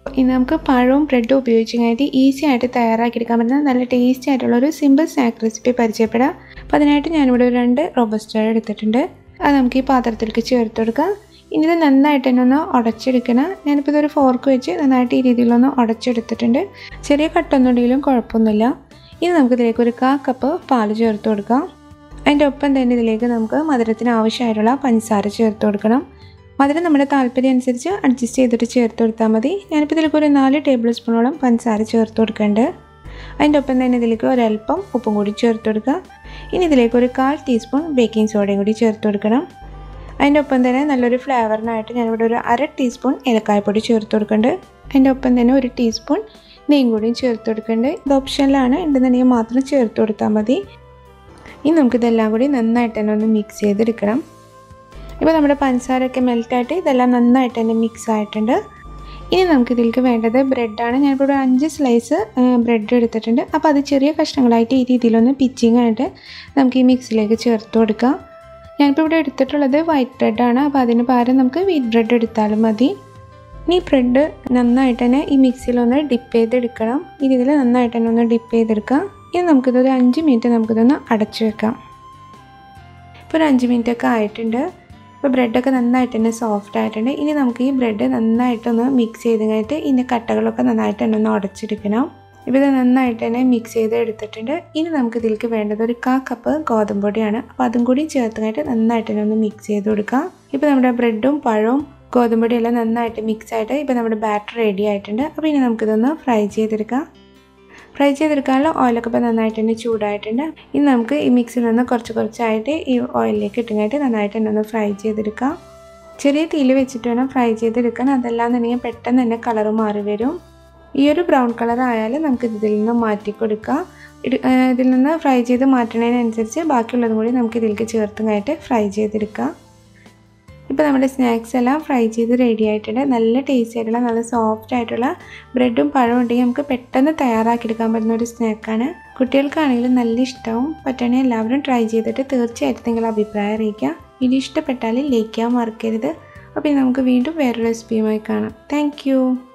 ഇനി നമുക്ക് പഴവും ബ്രെഡും ഉപയോഗിച്ച് കഴിഞ്ഞിട്ട് ഈസി ആയിട്ട് തയ്യാറാക്കിയെടുക്കാൻ പറ്റുന്ന നല്ല ടേസ്റ്റി ആയിട്ടുള്ള ഒരു സിമ്പിൾ സ്നാക്ക് റെസിപ്പി പരിചയപ്പെടാം അപ്പോൾ അതിനായിട്ട് ഞാനിവിടെ ഒരു രണ്ട് റോബസ്റ്റർ എടുത്തിട്ടുണ്ട് അത് നമുക്ക് ഈ പാത്രത്തിലേക്ക് ചേർത്ത് കൊടുക്കാം ഇനി ഇത് നന്നായിട്ട് തന്നെ ഒന്ന് ഉടച്ചെടുക്കണം ഞാനിപ്പോൾ ഇതൊരു ഫോർക്ക് വെച്ച് നന്നായിട്ട് ഈ രീതിയിലൊന്ന് ഉടച്ചെടുത്തിട്ടുണ്ട് ചെറിയ കട്ടൊന്നും ഉണ്ടെങ്കിലും കുഴപ്പമൊന്നുമില്ല ഇനി നമുക്ക് ഇതിലേക്ക് ഒരു കാ കപ്പ് പാല് ചേർത്ത് കൊടുക്കാം അതിൻ്റെ ഒപ്പം തന്നെ ഇതിലേക്ക് നമുക്ക് മധുരത്തിന് ആവശ്യമായിട്ടുള്ള പഞ്ചസാര ചേർത്ത് കൊടുക്കണം മധുരം നമ്മുടെ താല്പര്യം അനുസരിച്ച് അഡ്ജസ്റ്റ് ചെയ്തിട്ട് ചേർത്ത് കൊടുത്താൽ മതി ഞാനിപ്പോൾ ഇതിലേക്ക് ഒരു നാല് ടേബിൾ സ്പൂണോളം പഞ്ചസാര ചേർത്ത് കൊടുക്കുന്നുണ്ട് അതിൻ്റെ ഒപ്പം തന്നെ ഇതിലേക്ക് ഒരല്പം ഉപ്പും കൂടി ചേർത്ത് കൊടുക്കുക ഇനി ഇതിലേക്ക് ഒരു കാൽ ടീസ്പൂൺ ബേക്കിംഗ് സോഡയും കൂടി ചേർത്ത് കൊടുക്കണം അതിൻ്റെ ഒപ്പം തന്നെ നല്ലൊരു ഫ്ലേവറിനായിട്ട് ഞാനിവിടെ ഒരു അര ടീസ്പൂൺ ഏലക്കായപ്പൊടി ചേർത്ത് കൊടുക്കുന്നുണ്ട് അതിൻ്റെ ഒപ്പം തന്നെ ഒരു ടീസ്പൂൺ നെയ്യും കൂടിയും ചേർത്ത് കൊടുക്കുന്നുണ്ട് ഇത് ഓപ്ഷനിലാണ് ഉണ്ടെന്നുണ്ടെങ്കിൽ മാത്രം ചേർത്ത് കൊടുത്താൽ മതി ഇനി നമുക്കിതെല്ലാം കൂടി നന്നായിട്ട് തന്നെ ഒന്ന് മിക്സ് ചെയ്തെടുക്കണം ഇപ്പോൾ നമ്മുടെ പഞ്ചസാരയൊക്കെ മെൽറ്റായിട്ട് ഇതെല്ലാം നന്നായിട്ട് തന്നെ മിക്സ് ആയിട്ടുണ്ട് ഇനി നമുക്ക് ഇതിലേക്ക് വേണ്ടത് ബ്രെഡാണ് ഞാനിപ്പോൾ ഒരു അഞ്ച് സ്ലൈസ് ബ്രെഡ് എടുത്തിട്ടുണ്ട് അപ്പോൾ അത് ചെറിയ കഷ്ണങ്ങളായിട്ട് ഈ രീതിയിലൊന്ന് പിച്ചിങ് ആയിട്ട് നമുക്ക് ഈ മിക്സിലേക്ക് ചേർത്ത് കൊടുക്കാം ഞാനിപ്പോൾ ഇവിടെ എടുത്തിട്ടുള്ളത് വൈറ്റ് ബ്രെഡാണ് അപ്പോൾ അതിന് പകരം നമുക്ക് വീറ്റ് ബ്രെഡ് എടുത്താലും മതി ഇനി ബ്രെഡ് നന്നായിട്ട് തന്നെ ഈ മിക്സിയിലൊന്ന് ഡിപ്പ് ചെയ്തെടുക്കണം ഈ രീതിയിൽ നന്നായിട്ട് തന്നെ ഒന്ന് ഡിപ്പ് ചെയ്തെടുക്കാം ഇനി നമുക്കിതൊരു അഞ്ച് മിനിറ്റ് നമുക്കിതൊന്ന് അടച്ചു വെക്കാം ഇപ്പോൾ ഒരു അഞ്ച് മിനിറ്റ് ഒക്കെ ആയിട്ടുണ്ട് ഇപ്പോൾ ബ്രെഡൊക്കെ നന്നായിട്ട് തന്നെ സോഫ്റ്റ് ആയിട്ടുണ്ട് ഇനി നമുക്ക് ഈ ബ്രെഡ് നന്നായിട്ടൊന്ന് മിക്സ് ചെയ്ത് കഴിഞ്ഞിട്ട് ഇതിൻ്റെ കട്ടകളൊക്കെ നന്നായിട്ട് തന്നെ ഒന്ന് ഉടച്ചെടുക്കണം ഇപ്പോൾ ഇത് നന്നായിട്ട് തന്നെ മിക്സ് ചെയ്ത് എടുത്തിട്ടുണ്ട് ഇനി നമുക്ക് ഇതിലേക്ക് വേണ്ടത് ഒരു കാ കപ്പ് ഗോതമ്പ് പൊടിയാണ് അപ്പോൾ അതും കൂടി ചേർത്ത് കഴിഞ്ഞിട്ട് നന്നായിട്ട് തന്നെ ഒന്ന് മിക്സ് ചെയ്ത് കൊടുക്കാം ഇപ്പോൾ നമ്മുടെ ബ്രെഡും പഴവും ഗോതമ്പ് പൊടിയെല്ലാം നന്നായിട്ട് മിക്സ് ആയിട്ട് ഇപ്പോൾ നമ്മുടെ ബാറ്റർ റെഡി ആയിട്ടുണ്ട് അപ്പോൾ ഇനി നമുക്കിതൊന്ന് ഫ്രൈ ചെയ്തെടുക്കാം ഫ്രൈ ചെയ്തെടുക്കാനുള്ള ഓയിലൊക്കെ ഇപ്പോൾ നന്നായിട്ട് തന്നെ ചൂടായിട്ടുണ്ട് ഇനി നമുക്ക് ഈ മിക്സിൽ നിന്ന് കുറച്ച് കുറച്ചായിട്ട് ഈ ഓയിലിലേക്ക് ഇട്ടുകയായിട്ട് നന്നായിട്ട് തന്നെ ഒന്ന് ഫ്രൈ ചെയ്തെടുക്കാം ചെറിയ തീയിൽ വെച്ചിട്ട് വേണം ഫ്രൈ ചെയ്തെടുക്കാൻ അതല്ലാന്നുണ്ടെങ്കിൽ പെട്ടെന്ന് തന്നെ കളറ് മാറി വരും ഈ ഒരു ബ്രൗൺ കളർ ആയാലും നമുക്ക് ഇതിൽ നിന്ന് മാറ്റി കൊടുക്കാം ഇതിൽ നിന്ന് ഫ്രൈ ചെയ്ത് മാറ്റുന്നതിനനുസരിച്ച് ബാക്കിയുള്ളതും കൂടി നമുക്ക് ഇതിലേക്ക് ചേർത്തുമായിട്ട് ഫ്രൈ ചെയ്തെടുക്കാം ഇപ്പോൾ നമ്മുടെ സ്നാക്സ് എല്ലാം ഫ്രൈ ചെയ്ത് റെഡി ആയിട്ടുണ്ട് നല്ല ടേസ്റ്റി ആയിട്ടുള്ള നല്ല സോഫ്റ്റ് ആയിട്ടുള്ള ബ്രെഡും പഴവും ഉണ്ടെങ്കിൽ നമുക്ക് പെട്ടെന്ന് തയ്യാറാക്കിയെടുക്കാൻ പറ്റുന്ന ഒരു സ്നാക്കാണ് കുട്ടികൾക്കാണെങ്കിലും നല്ല ഇഷ്ടവും പറ്റണേ എല്ലാവരും ട്രൈ ചെയ്തിട്ട് തീർച്ചയായിട്ടും നിങ്ങളുടെ അഭിപ്രായം അറിയിക്കുക വീഡിയോ ഇഷ്ടപ്പെട്ടാൽ ലൈക്ക് ചെയ്യാൻ മറക്കരുത് അപ്പോൾ നമുക്ക് വീണ്ടും വേറൊരു റെസിപ്പിയുമായി കാണാം താങ്ക്